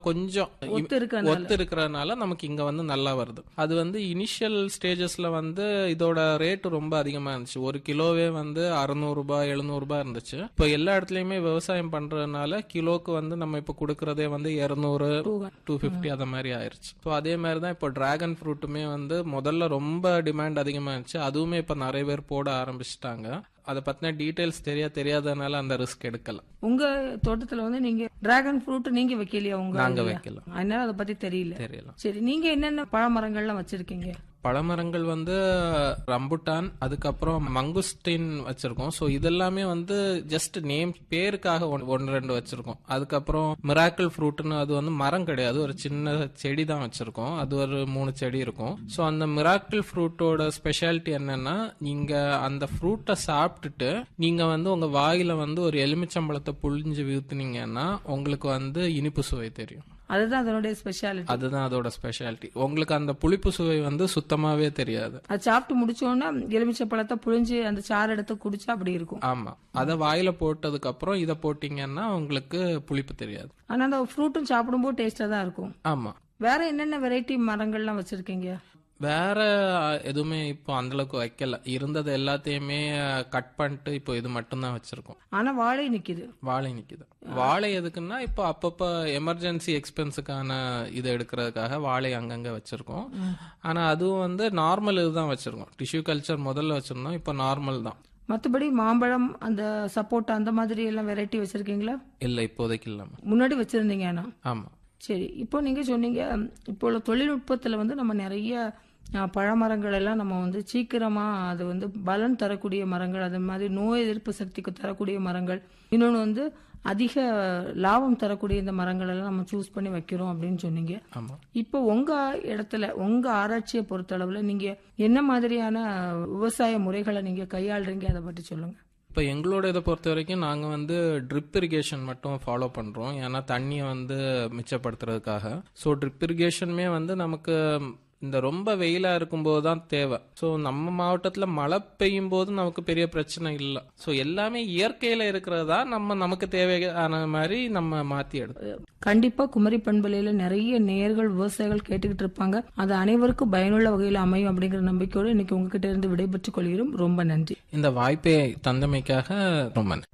கொஞ்சம் ஒத்து இருக்கறனால. ஒத்து இருக்கிறதுனால நமக்கு இங்க வந்து நல்லா வருது அது வந்து இனிஷியல் ஸ்டேஜஸ்ல வந்து இதோட ரேட் ரொம்ப அதிகமா இருந்துச்சு ஒரு கிலோவே வந்து அறுநூறு ரூபாய் எழுநூறு ரூபாய் இருந்துச்சு இப்போ எல்லா இடத்துலயுமே விவசாயம் பண்றதுனால கிலோக்கு வந்து நம்ம இப்ப கொடுக்கறதே வந்து இருநூறு டூ பிப்டி அந்த மாதிரி ஆயிருச்சு ஸோ அதே மாதிரி தான் இப்போ டிராகன் ஃப்ரூட்டுமே வந்து முதல்ல ரொம்ப டிமாண்ட் அதிகமா இருந்துச்சு அதுவுமே இப்ப நிறைய பேர் போட ஆரம்பிச்சிட்டாங்க அதை பத்தின டீடைல்ஸ் தெரியா தெரியாதனால அந்த ரிஸ்க் எடுக்கல உங்க தோட்டத்துல வந்து நீங்க டிராகன் ஃப்ரூட் நீங்க வைக்கலையா உங்க நாங்க இதுல? வைக்கல அதனால அதை பத்தி தெரியல தெரியல சரி நீங்க என்னென்ன பழமரங்கள்லாம் வச்சிருக்கீங்க பழமரங்கள் வந்து ரம்புட்டான் அதுக்கப்புறம் மங்குஸ்டின் வச்சிருக்கோம் ஸோ இதெல்லாமே வந்து ஜஸ்ட் நேம் பேருக்காக ஒன் ஒன்று ரெண்டு வச்சிருக்கோம் அதுக்கப்புறம் மிராக்கிள் ஃப்ரூட்னு அது வந்து மரம் கிடையாது ஒரு சின்ன செடி தான் வச்சிருக்கோம் அது ஒரு மூணு செடி இருக்கும் ஸோ அந்த மிராக்கிள் ஃப்ரூட்டோட ஸ்பெஷாலிட்டி என்னன்னா நீங்க அந்த ஃப்ரூட்டை சாப்பிட்டுட்டு நீங்க வந்து உங்க வாயில வந்து ஒரு எலுமிச்சம்பழத்தை புழிஞ்சு வீழ்த்துனீங்கன்னா உங்களுக்கு வந்து இனிப்பு சுவை தெரியும் அதுதான் அதனுடைய ஸ்பெஷாலிட்டி அதுதான் அதோட ஸ்பெஷாலிட்டி உங்களுக்கு அந்த புளிப்பு சுவை வந்து சுத்தமாவே தெரியாது அது சாப்பிட்டு முடிச்ச உடனே எலுமிச்சை பழத்தை புழிஞ்சு அந்த சாறு எடுத்து குடிச்சா அப்படி இருக்கும் ஆமா அத வாயில போட்டதுக்கு அப்புறம் இத போட்டீங்கன்னா உங்களுக்கு புளிப்பு தெரியாது ஆனா அந்த ஃப்ரூட்டும் சாப்பிடும்போது டேஸ்டா தான் இருக்கும் ஆமா வேற என்னென்ன வெரைட்டி மரங்கள்லாம் வச்சிருக்கீங்க வேற அஹ், எதுவுமே இப்போ அந்த அளவுக்கு வைக்கல இருந்தது எல்லாத்தையுமே கட் பண்ணிட்டு இப்போ இது மட்டும்தான் வச்சிருக்கோம் ஆனா வாழை நிக்குது வாழை நிக்குது வாழை எதுக்குன்னா இப்போ அப்பப்ப எமர்ஜென்சி எக்ஸ்பென்ஸுக்கான இது எடுக்கிறதுக்காக வாழை அங்கங்க வச்சிருக்கோம் ஆனா அதுவும் வந்து நார்மல் இதுதான் வச்சிருக்கோம் டிஷ்யூ கல்ச்சர் முதல்ல வச்சிருந்தோம் இப்போ நார்மல் தான் மத்தபடி மாம்பழம் அந்த சப்போட்டா அந்த மாதிரி எல்லாம் வெரைட்டி வச்சிருக்கீங்களா இல்ல இப்போதைக்கு இல்லாம முன்னாடி வச்சிருந்தீங்க ஆனா ஆமா சரி இப்போ நீங்க சொன்னீங்க இப்போ உள்ள தொழில்நுட்பத்துல வந்து நம்ம நிறைய அஹ், பழமரங்கள் எல்லாம் நம்ம வந்து சீக்கிரமா அது வந்து பலன் தரக்கூடிய மரங்கள் அது மாதிரி நோய் எதிர்ப்பு சக்திக்கு தரக்கூடிய மரங்கள் இன்னொன்று வந்து அதிக லாபம் தரக்கூடிய இந்த மரங்கள் எல்லாம் நம்ம சூஸ் பண்ணி வைக்கிறோம் அப்படின்னு சொன்னீங்க ஆமா இப்போ உங்க இடத்துல உங்க ஆராய்ச்சியை பொறுத்தளவுல நீங்க என்ன மாதிரியான விவசாய முறைகளை நீங்க கையாளுறீங்க அதை பற்றி சொல்லுங்க இப்போ எங்களோட இதை பொறுத்த வரைக்கும் நாங்கள் வந்து ட்ரிப் இரிகேஷன் மட்டும் ஃபாலோ பண்ணுறோம் ஏன்னா தண்ணியை வந்து மிச்சப்படுத்துறதுக்காக ஸோ ட்ரிப் இரிகேஷனுமே வந்து நமக்கு இந்த ரொம்ப வெயிலாக இருக்கும்போது தான் தேவை ஸோ நம்ம மாவட்டத்தில் மழை பெய்யும் போது நமக்கு பெரிய பிரச்சனை இல்லை ஸோ எல்லாமே இயற்கையில் இருக்கிறதா நம்ம நமக்கு தேவையான மாதிரி நம்ம மாற்றி எடுத்து கண்டிப்பா குமரி பண்பலையில நிறைய நேயர்கள் விவசாயிகள் கேட்டுக்கிட்டு இருப்பாங்க அது அனைவருக்கும் பயனுள்ள வகையில் அமையும் அப்படிங்கிற நம்பிக்கையோடு இன்னைக்கு உங்ககிட்ட இருந்து விடைபெற்றுக் கொள்கிறோம் ரொம்ப நன்றி இந்த வாய்ப்பை தந்தமைக்காக ரொம்ப நன்றி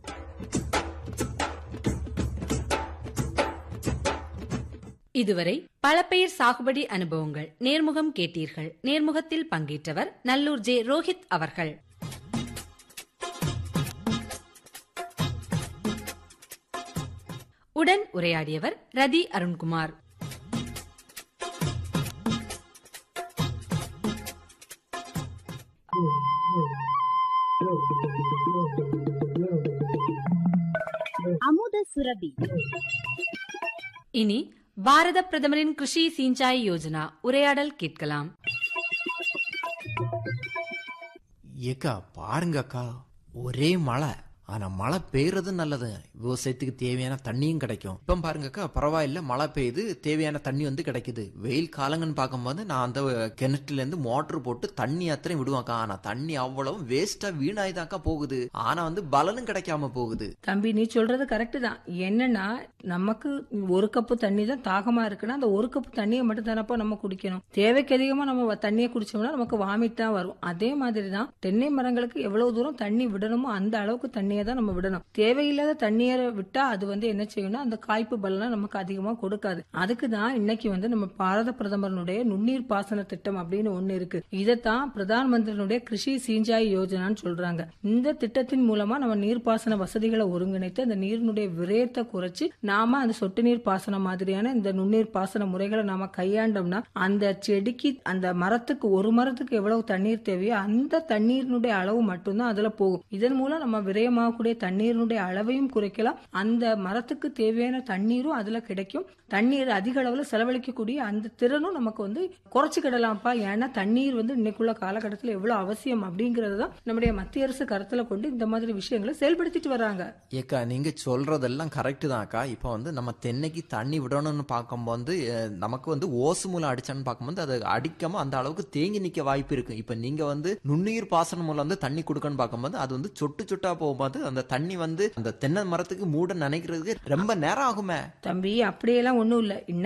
இதுவரை பழப்பயிர் சாகுபடி அனுபவங்கள் நேர்முகம் கேட்டீர்கள் நேர்முகத்தில் பங்கேற்றவர் நல்லூர் ஜே ரோஹித் அவர்கள் உடன் உரையாடியவர் ரதி அருண்குமார் அமுத சுரபி இனி பாரத பிரதமரின் கிருஷி சிஞ்சாய் யோஜனா உரையாடல் கேட்கலாம் ஏக்கா பாருங்க அக்கா ஒரே மழை ஆனா மழை பெய்யறது நல்லது விவசாயத்துக்கு தேவையான தண்ணியும் கிடைக்கும் இப்ப பாருங்க அக்கா பரவாயில்ல மழை பெய்யுது தேவையான தண்ணி வந்து கிடைக்குது வெயில் காலங்கன்னு பார்க்கும்போது நான் அந்த கிணற்றுல இருந்து மோட்டர் போட்டு தண்ணி அத்தனை விடுவாக்கா ஆனா தண்ணி அவ்வளவு வேஸ்டா வீணாய்தாக்கா போகுது ஆனா வந்து பலனும் கிடைக்காம போகுது தம்பி நீ சொல்றது கரெக்ட் தான் என்னன்னா நமக்கு ஒரு கப்பு தண்ணி தான் தாகமா இருக்குன்னா அந்த ஒரு கப்பு தண்ணியை மட்டும் தானப்பா நம்ம குடிக்கணும் தேவைக்கு அதிகமா நம்ம வ- தண்ணியை குடிச்சோம்னா நமக்கு வாமிட் தான் வரும் அதே மாதிரி தான் தென்னை மரங்களுக்கு எவ்வளவு தூரம் தண்ணி விடணுமோ அந்த அளவுக்கு தண்ணியை தான் நம்ம விடணும் தேவையில்லாத தண்ணியை விட்டா அது வந்து என்ன செய்யணும் அந்த காய்ப்பு பலனை நமக்கு அதிகமா கொடுக்காது அதுக்கு தான் இன்னைக்கு வந்து நம்ம பாரத பிரதமரனுடைய நுண்ணீர் பாசன திட்டம் அப்படின்னு ஒண்ணு இருக்கு இதைத்தான் பிரதான் மந்திரனுடைய கிருஷி சீஞ்சாய் யோஜனான்னு சொல்றாங்க இந்த திட்டத்தின் மூலமா நம்ம நீர்ப்பாசன வசதிகளை ஒருங்கிணைத்து அந்த நீரினுடைய விரயத்தை குறைச்சு நாம அந்த சொட்டு நீர் பாசனம் மாதிரியான இந்த நுண்ணீர் பாசன முறைகளை நாம கையாண்டோம்னா அந்த செடிக்கு அந்த மரத்துக்கு ஒரு மரத்துக்கு எவ்வளவு தண்ணீர் தேவையோ அந்த தண்ணீரினுடைய அளவு மட்டும்தான் அதுல போகும் இதன் மூலம் நம்ம விரயமாகக்கூடிய தண்ணீரினுடைய அளவையும் குறைக்கலாம் அந்த மரத்துக்கு தேவையான தண்ணீரும் அதுல கிடைக்கும் தண்ணீர் அதிக அளவுல செலவழிக்கக்கூடிய அந்த திறனும் நமக்கு வந்து குறைச்சிக்கிடலாம்ப்பா ஏன்னா தண்ணீர் வந்து இன்னைக்குள்ள காலகட்டத்தில் எவ்வளவு அவசியம் அப்படிங்கறது தான் நம்முடைய மத்திய அரசு கருத்துல கொண்டு இந்த மாதிரி விஷயங்களை செயல்படுத்திட்டு வராங்க ஏக்கா நீங்க சொல்றதெல்லாம் கரெக்ட் தான் அக்கா இப்போ வந்து நம்ம தென்னைக்கு தண்ணி விடணும்னு பார்க்கும்போது அஹ், நமக்கு வந்து ஓசு மூலம் அடிச்சான்னு பார்க்கும்போது அது அடிக்காம அந்த அளவுக்கு தேங்கி நிக்க வாய்ப்பு இருக்கு இப்போ நீங்க வந்து நுண்ணுயிர் பாசனம் மூலம் வந்து தண்ணி கொடுக்கணும்னு பார்க்கும்போது அது வந்து சொட்டு சொட்டா போகும்போது வந்து அந்த தண்ணி வந்து அந்த தென்னை மரத்துக்கு மூட நினைக்கிறதுக்கு ரொம்ப நேரம் ஆகுமே தம்பி அப்படியெல்லாம் ஒண்ணும் இல்ல